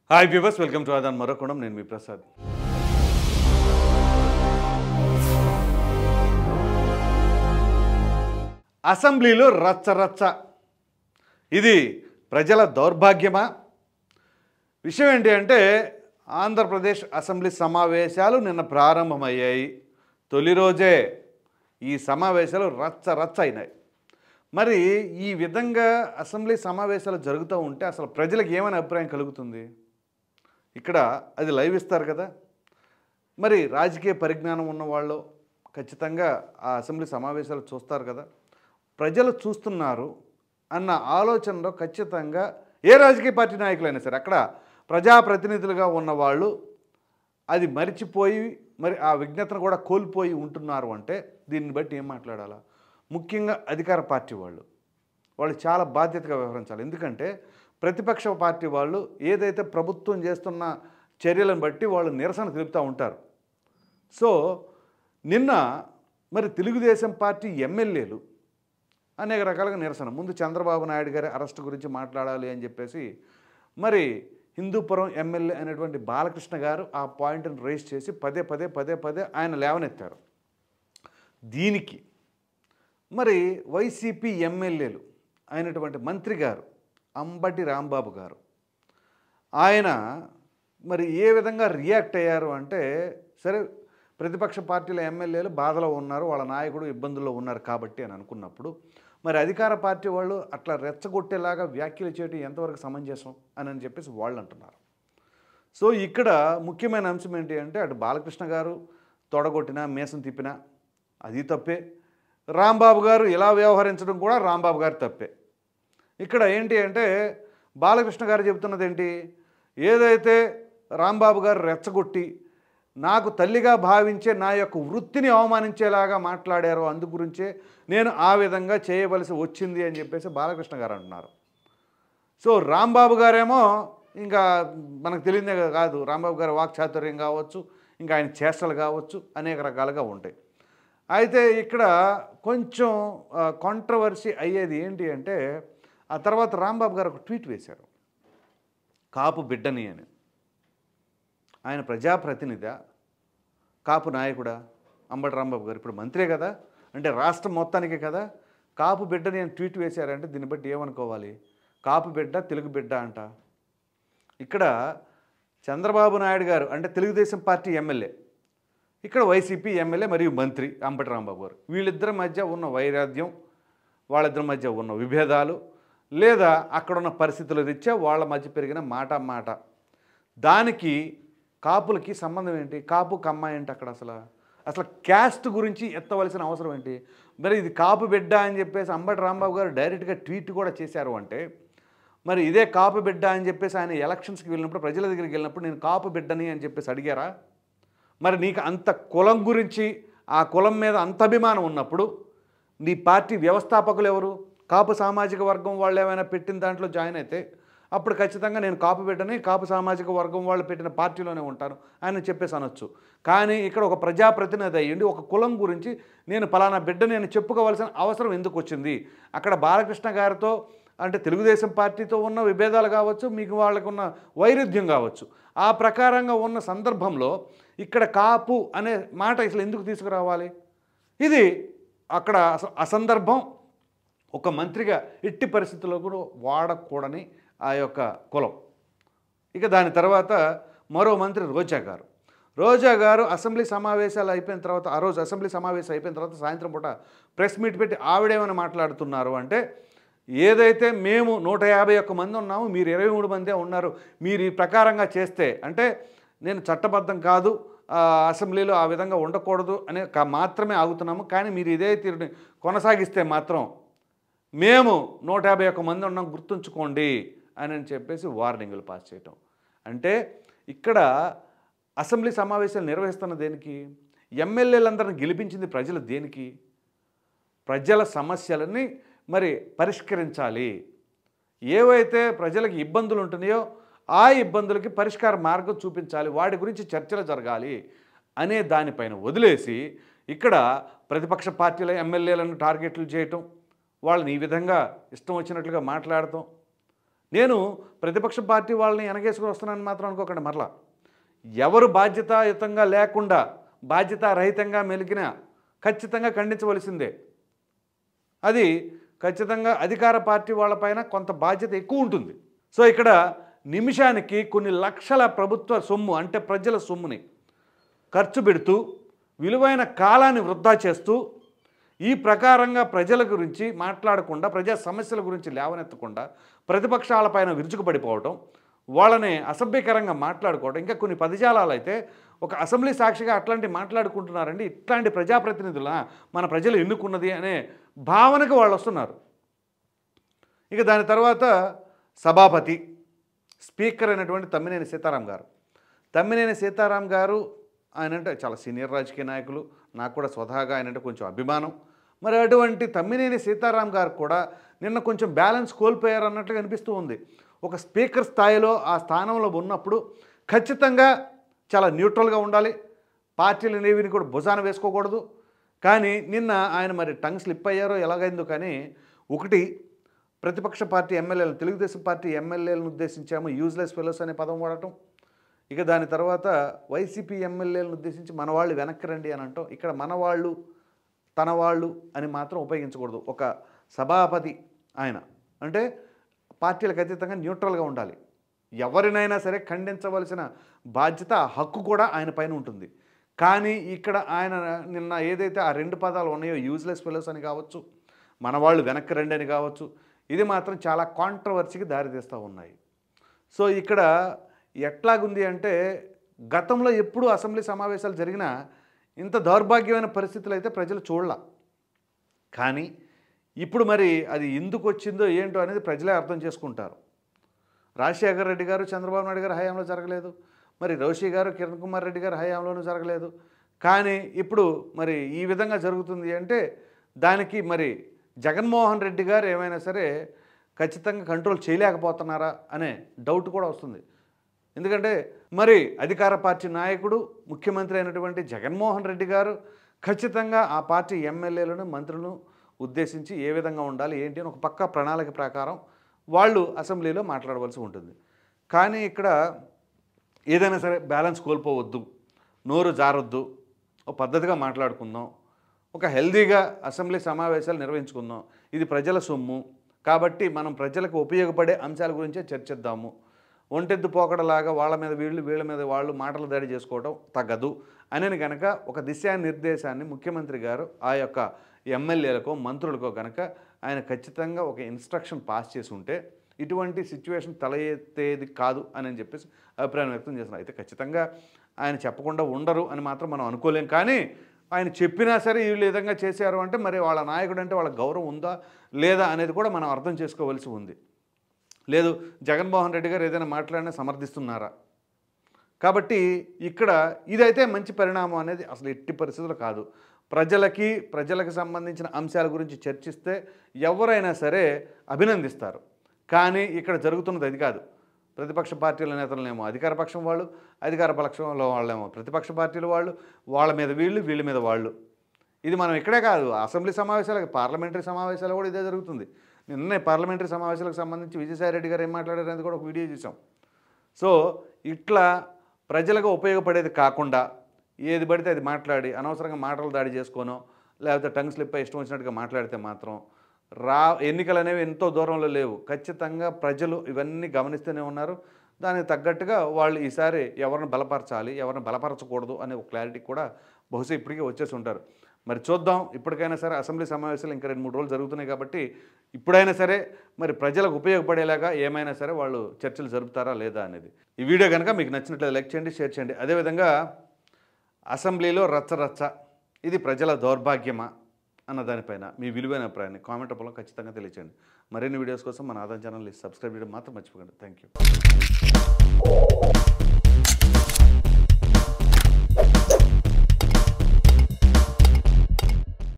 hi viewers welcome to ఆదాన్ మరొకడం నేను మీ ప్రసాద్ అసెంబ్లీలో రచ్చ రచ్చ ఇది ప్రజల దౌర్భాగ్యమా విషయం ఏంటి అంటే ఆంధ్రప్రదేశ్ అసెంబ్లీ సమావేశాలు నిన్న ప్రారంభమయ్యాయి తొలి రోజే ఈ సమావేశాలు రచ్చ రచ్చ అయినాయి మరి ఈ విధంగా అసెంబ్లీ సమావేశాలు జరుగుతూ ఉంటే అసలు ప్రజలకు ఏమైనా అభిప్రాయం కలుగుతుంది ఇక్కడ అది లైవ్ ఇస్తారు కదా మరి రాజకీయ పరిజ్ఞానం ఉన్న వాళ్ళు ఖచ్చితంగా ఆ అసెంబ్లీ సమావేశాలు చూస్తారు కదా ప్రజలు చూస్తున్నారు అన్న ఆలోచనలో ఖచ్చితంగా ఏ రాజకీయ పార్టీ నాయకులైనా సరే అక్కడ ప్రజాప్రతినిధులుగా ఉన్నవాళ్ళు అది మరిచిపోయి మరి ఆ విజ్ఞతను కూడా కోల్పోయి ఉంటున్నారు అంటే దీన్ని బట్టి ఏం మాట్లాడాలా ముఖ్యంగా అధికార పార్టీ వాళ్ళు వాళ్ళు చాలా బాధ్యతగా వ్యవహరించాలి ఎందుకంటే ప్రతిపక్ష పార్టీ వాళ్ళు ఏదైతే ప్రభుత్వం చేస్తున్న చర్యలను బట్టి వాళ్ళు నిరసన తెలుపుతూ ఉంటారు సో నిన్న మరి తెలుగుదేశం పార్టీ ఎమ్మెల్యేలు అనేక రకాలుగా నిరసన ముందు చంద్రబాబు నాయుడు గారి అరెస్ట్ గురించి మాట్లాడాలి అని చెప్పేసి మరి హిందూపురం ఎమ్మెల్యే అనేటువంటి బాలకృష్ణ గారు ఆ పాయింట్ని రేస్ చేసి పదే పదే పదే పదే ఆయన లేవనెత్తారు దీనికి మరి వైసీపీ ఎమ్మెల్యేలు అయినటువంటి మంత్రి గారు అంబటి రాంబాబు గారు ఆయన మరి ఏ విధంగా రియాక్ట్ అయ్యారు అంటే సరే ప్రతిపక్ష పార్టీల ఎమ్మెల్యేలు బాధలో ఉన్నారు వాళ్ళ నాయకుడు ఇబ్బందుల్లో ఉన్నారు కాబట్టి అని అనుకున్నప్పుడు మరి అధికార పార్టీ వాళ్ళు అట్లా రెచ్చగొట్టేలాగా వ్యాఖ్యలు చేయడం ఎంతవరకు సమంజసం అని అని చెప్పేసి వాళ్ళు అంటున్నారు సో ఇక్కడ ముఖ్యమైన అంశం ఏంటి అంటే అటు బాలకృష్ణ గారు తొడగొట్టినా మేసం తిప్పినా అది తప్పే రాంబాబు గారు ఇలా వ్యవహరించడం కూడా రాంబాబు గారు తప్పే ఇక్కడ ఏంటి అంటే బాలకృష్ణ గారు చెబుతున్నది ఏంటి ఏదైతే రాంబాబు గారు రెచ్చగొట్టి నాకు తల్లిగా భావించే నా యొక్క వృత్తిని అవమానించేలాగా మాట్లాడారో అందు గురించే నేను ఆ విధంగా చేయవలసి వచ్చింది అని చెప్పేసి బాలకృష్ణ గారు అంటున్నారు సో రాంబాబు గారేమో ఇంకా మనకు తెలియదే కాదు రాంబాబు గారి వాక్చాతుర్యం కావచ్చు ఇంకా ఆయన చేష్టలు కావచ్చు అనేక రకాలుగా ఉంటాయి అయితే ఇక్కడ కొంచెం కాంట్రవర్సీ అయ్యేది ఏంటి అంటే ఆ తర్వాత రాంబాబు గారు ఒక ట్వీట్ వేశారు కాపు బిడ్డని అని ఆయన ప్రజాప్రతినిధి కాపు నాయకుడా అంబటి రాంబాబు గారు ఇప్పుడు మంత్రే కదా అంటే రాష్ట్రం మొత్తానికే కదా కాపు బిడ్డని అని ట్వీట్ వేశారంటే దీన్ని బట్టి ఏమనుకోవాలి కాపు బిడ్డ తెలుగు బిడ్డ అంట ఇక్కడ చంద్రబాబు నాయుడు గారు అంటే తెలుగుదేశం పార్టీ ఎమ్మెల్యే ఇక్కడ వైసీపీ ఎమ్మెల్యే మరియు మంత్రి అంబటి రాంబాబు గారు వీళ్ళిద్దరి మధ్య ఉన్న వైరాధ్యం వాళ్ళిద్దరి మధ్య ఉన్న విభేదాలు లేదా అక్కడ ఉన్న పరిస్థితుల రీత్యా వాళ్ళ మధ్య పెరిగిన మాట మాట దానికి కాపులకి సంబంధం ఏంటి కాపు కమ్మ ఏంటి అక్కడ అసలు అసలు క్యాస్ట్ గురించి ఎత్తవలసిన అవసరం ఏంటి మరి ఇది కాపు బిడ్డ అని చెప్పేసి అంబటి రాంబాబు గారు డైరెక్ట్గా ట్వీట్ కూడా చేశారు అంటే మరి ఇదే కాపు బిడ్డ అని చెప్పేసి ఆయన ఎలక్షన్స్కి వెళ్ళినప్పుడు ప్రజల దగ్గరికి వెళ్ళినప్పుడు నేను కాపు బిడ్డని అని చెప్పేసి అడిగారా మరి నీకు అంత కులం గురించి ఆ కులం మీద అంత అభిమానం ఉన్నప్పుడు నీ పార్టీ వ్యవస్థాపకులు ఎవరు కాపు సామాజిక వర్గం వాళ్ళు ఏమైనా పెట్టిన దాంట్లో జాయిన్ అయితే అప్పుడు ఖచ్చితంగా నేను కాపు బిడ్డని కాపు సామాజిక వర్గం వాళ్ళు పెట్టిన పార్టీలోనే ఉంటాను ఆయన చెప్పేసి అనొచ్చు కానీ ఇక్కడ ఒక ప్రజాప్రతినిధి అయ్యండి ఒక కులం గురించి నేను పలానా బిడ్డని నేను చెప్పుకోవాల్సిన అవసరం ఎందుకు వచ్చింది అక్కడ బాలకృష్ణ గారితో అంటే తెలుగుదేశం పార్టీతో ఉన్న విభేదాలు కావచ్చు మీకు వాళ్ళకు ఉన్న వైరుధ్యం కావచ్చు ఆ ప్రకారంగా ఉన్న సందర్భంలో ఇక్కడ కాపు అనే మాట అసలు ఎందుకు తీసుకురావాలి ఇది అక్కడ అస- అసందర్భం ఒక మంత్రిగా ఎట్టి పరిస్థితుల్లో కూడా వాడకూడని ఆ యొక్క కులం ఇక దాని తర్వాత మరో మంత్రి రోజా గారు రోజా గారు అసెంబ్లీ సమావేశాలు అయిపోయిన తర్వాత ఆ రోజు అసెంబ్లీ సమావేశం అయిపోయిన తర్వాత సాయంత్రం పూట ప్రెస్ మీట్ పెట్టి ఆవిడేమైనా మాట్లాడుతున్నారు అంటే ఏదైతే మేము నూట యాభై ఒక్క మంది ఉన్నాము మీరు ఇరవై మూడు మందే ఉన్నారు మీరు ఈ ప్రకారంగా చేస్తే అంటే నేను చట్టబద్ధం కాదు ఆ, అసెంబ్లీలో ఆ విధంగా ఉండకూడదు అనే కా- మాత్రమే ఆగుతున్నాము కానీ మీరు ఇదే తీరుని కొనసాగిస్తే మాత్రం మేము నూట యాభై ఒక్క మంది ఉన్నాం గుర్తుంచుకోండి అని అని చెప్పేసి వార్నింగులు పాస్ చేయటం అంటే ఇక్కడ అసెంబ్లీ సమావేశాలు నిర్వహిస్తున్న దేనికి ఎమ్మెల్యేలందరిని గెలిపించింది ప్రజలు దేనికి ప్రజల సమస్యలని మరి పరిష్కరించాలి ఏవైతే ప్రజలకు ఇబ్బందులు ఉంటున్నాయో ఆ ఇబ్బందులకి పరిష్కార మార్గం చూపించాలి వాటి గురించి చర్చలు జరగాలి అనే దానిపైన వదిలేసి ఇక్కడ ప్రతిపక్ష పార్టీల ఎమ్మెల్యేలను టార్గెట్లు చేయటం వాళ్ళని ఈ విధంగా ఇష్టం వచ్చినట్లుగా మాట్లాడటం నేను ప్రతిపక్ష పార్టీ వాళ్ళని వెనకేసుకుని వస్తున్నానని మాత్రం అనుకోకండి మరలా ఎవరు బాధ్యతాయుతంగా లేకుండా బాధ్యతారహితంగా మెలిగినా ఖచ్చితంగా ఖండించవలసిందే అది ఖచ్చితంగా అధికార పార్టీ వాళ్ళపైన కొంత బాధ్యత ఎక్కువ ఉంటుంది సో ఇక్కడ నిమిషానికి కొన్ని లక్షల ప్రభుత్వ సొమ్ము అంటే ప్రజల సొమ్ముని ఖర్చు పెడుతూ విలువైన కాలాన్ని వృధా చేస్తూ ఈ ప్రకారంగా ప్రజల గురించి మాట్లాడకుండా ప్రజా సమస్యల గురించి లేవనెత్తకుండా ప్రతిపక్షాలపైన విరుచుకుపడిపోవటం వాళ్ళని అసభ్యకరంగా మాట్లాడుకోవడం ఇంకా కొన్ని పదజాలాలు అయితే ఒక అసెంబ్లీ సాక్షిగా అట్లాంటి మాట్లాడుకుంటున్నారండి ఇట్లాంటి ప్రజాప్రతినిధుల మన ప్రజలు ఎన్నుకున్నది అనే భావనకు వాళ్ళు వస్తున్నారు ఇక దాని తర్వాత సభాపతి స్పీకర్ అయినటువంటి తమ్మినేని సీతారాం గారు తమ్మినేని సీతారాం గారు ఆయన అంటే చాలా సీనియర్ రాజకీయ నాయకులు నాకు కూడా స్వతహాగా ఆయన అంటే కొంచెం అభిమానం మరి అటువంటి తమ్మినేని సీతారాం గారు కూడా నిన్న కొంచెం బ్యాలెన్స్ కోల్పోయారు అన్నట్లుగా అనిపిస్తూ ఉంది ఒక స్పీకర్ స్థాయిలో ఆ స్థానంలో ఉన్నప్పుడు ఖచ్చితంగా చాలా న్యూట్రల్గా ఉండాలి పార్టీలు అనేవిని కూడా భుజాన వేసుకోకూడదు కానీ నిన్న ఆయన మరి టంగ్ స్లిప్ అయ్యారో ఎలాగైందో కానీ ఒకటి ప్రతిపక్ష పార్టీ ఎమ్మెల్యేలు తెలుగుదేశం పార్టీ ఎమ్మెల్యేలను ఉద్దేశించాము యూజ్లెస్ ఫెలోస్ అనే పదం వాడటం ఇక దాని తర్వాత వైసీపీ ఎమ్మెల్యేలను ఉద్దేశించి మన వాళ్ళు వెనక్కి రండి అని అంటాం ఇక్కడ మన వాళ్ళు తన వాళ్ళు అని మాత్రం ఉపయోగించకూడదు ఒక సభాపతి ఆయన అంటే పార్టీలకు అతీతంగా న్యూట్రల్గా ఉండాలి ఎవరినైనా సరే ఖండించవలసిన బాధ్యత ఆ హక్కు కూడా ఆయన పైన ఉంటుంది కానీ ఇక్కడ ఆయన నిన్న ఏదైతే ఆ రెండు పదాలు ఉన్నాయో యూజ్లెస్ ఫెలోస్ అని కావచ్చు మన వాళ్ళు వెనక్కి రండి అని కావచ్చు ఇది మాత్రం చాలా కాంట్రవర్సీకి దారితీస్తూ ఉన్నాయి సో ఇక్కడ ఎట్లాగుంది అంటే గతంలో ఎప్పుడు అసెంబ్లీ సమావేశాలు జరిగినా ఇంత దౌర్భాగ్యమైన పరిస్థితులు అయితే ప్రజలు చూడలా కానీ ఇప్పుడు మరి అది ఎందుకు వచ్చిందో ఏంటో అనేది ప్రజలే అర్థం చేసుకుంటారు రాజశేఖర రెడ్డి గారు చంద్రబాబు నాయుడు గారు హయాంలో జరగలేదు మరి రోషి గారు కిరణ్ కుమార్ రెడ్డి గారు హయాంలోనూ జరగలేదు కానీ ఇప్పుడు మరి ఈ విధంగా జరుగుతుంది అంటే దానికి మరి జగన్మోహన్ రెడ్డి గారు ఏమైనా సరే ఖచ్చితంగా కంట్రోల్ చేయలేకపోతున్నారా అనే డౌట్ కూడా వస్తుంది ఎందుకంటే మరి అధికార పార్టీ నాయకుడు ముఖ్యమంత్రి అయినటువంటి జగన్మోహన్ రెడ్డి గారు ఖచ్చితంగా ఆ పార్టీ ఎమ్మెల్యేలను మంత్రులను ఉద్దేశించి ఏ విధంగా ఉండాలి ఏంటి అని ఒక పక్క ప్రణాళిక ప్రకారం వాళ్ళు అసెంబ్లీలో మాట్లాడవలసి ఉంటుంది కానీ ఇక్కడ ఏదైనా సరే బ్యాలెన్స్ కోల్పోవద్దు నోరు జారొద్దు ఒక పద్ధతిగా మాట్లాడుకుందాం ఒక హెల్దీగా అసెంబ్లీ సమావేశాలు నిర్వహించుకుందాం ఇది ప్రజల సొమ్ము కాబట్టి మనం ప్రజలకు ఉపయోగపడే అంశాల గురించే చర్చిద్దాము ఒంటెద్దు పోకడలాగా వాళ్ళ మీద వీళ్ళు వీళ్ళ మీద వాళ్ళు మాటలు దాడి చేసుకోవడం తగ్గదు అని కనుక ఒక దిశానిర్దేశాన్ని ముఖ్యమంత్రి గారు ఆ యొక్క ఎమ్మెల్యేలకో మంత్రులకో కనుక ఆయన ఖచ్చితంగా ఒక ఇన్స్ట్రక్షన్ పాస్ చేసి ఉంటే ఇటువంటి సిచ్యువేషన్ తల ఎత్తేది కాదు అని చెప్పేసి అభిప్రాయం వ్యక్తం చేస్తున్నారు అయితే ఖచ్చితంగా ఆయన చెప్పకుండా ఉండరు అని మాత్రం మనం అనుకోలేం కానీ ఆయన చెప్పినా సరే వీళ్ళు ఈ విధంగా చేశారు అంటే మరి వాళ్ళ నాయకుడు అంటే వాళ్ళ గౌరవం ఉందా లేదా అనేది కూడా మనం అర్థం చేసుకోవాల్సి ఉంది లేదు జగన్మోహన్ రెడ్డి గారు ఏదైనా మాట్లాడినా సమర్థిస్తున్నారా కాబట్టి ఇక్కడ ఇదైతే మంచి పరిణామం అనేది అసలు ఎట్టి పరిస్థితులు కాదు ప్రజలకి ప్రజలకు సంబంధించిన అంశాల గురించి చర్చిస్తే ఎవరైనా సరే అభినందిస్తారు కానీ ఇక్కడ జరుగుతున్నది అది కాదు ప్రతిపక్ష పార్టీల నేతలనేమో అధికార పక్షం వాళ్ళు అధికార పక్షంలో వాళ్ళేమో ప్రతిపక్ష పార్టీల వాళ్ళు వాళ్ళ మీద వీళ్ళు వీళ్ళ మీద వాళ్ళు ఇది మనం ఇక్కడే కాదు అసెంబ్లీ సమావేశాలకు పార్లమెంటరీ సమావేశాలు కూడా ఇదే జరుగుతుంది నిన్నే పార్లమెంటరీ సమావేశాలకు సంబంధించి విజయసాయి రెడ్డి గారు ఏం మాట్లాడారు అనేది కూడా ఒక వీడియో చూసాం సో ఇట్లా ప్రజలకు ఉపయోగపడేది కాకుండా ఏది పడితే అది మాట్లాడి అనవసరంగా మాటలు దాడి చేసుకోనో లేకపోతే టంగ్ స్లిప్ అయి ఇష్టం వచ్చినట్టుగా మాట్లాడితే మాత్రం రా ఎన్నికలు అనేవి ఎంతో దూరంలో లేవు ఖచ్చితంగా ప్రజలు ఇవన్నీ గమనిస్తూనే ఉన్నారు దానికి తగ్గట్టుగా వాళ్ళు ఈసారి ఎవరిని బలపరచాలి ఎవరిని బలపరచకూడదు అనే ఒక క్లారిటీ కూడా బహుశా ఇప్పటికే వచ్చేసి ఉంటారు మరి చూద్దాం ఇప్పటికైనా సరే అసెంబ్లీ సమావేశాలు ఇంకా రెండు మూడు రోజులు జరుగుతున్నాయి కాబట్టి ఇప్పుడైనా సరే మరి ప్రజలకు ఉపయోగపడేలాగా ఏమైనా సరే వాళ్ళు చర్చలు జరుపుతారా లేదా అనేది ఈ వీడియో కనుక మీకు నచ్చినట్లయితే లైక్ చేయండి షేర్ చేయండి అదేవిధంగా అసెంబ్లీలో రచ్చ రచ్చ ఇది ప్రజల దౌర్భాగ్యమా అన్న దానిపైన మీ విలువైన అభిప్రాయాన్ని కామెంట్ రూపంలో ఖచ్చితంగా తెలియచేయండి మరిన్ని వీడియోస్ కోసం మన ఆదాయం ఛానల్ని సబ్స్క్రైబ్ చేయడం మాత్రం మర్చిపోకండి థ్యాంక్ యూ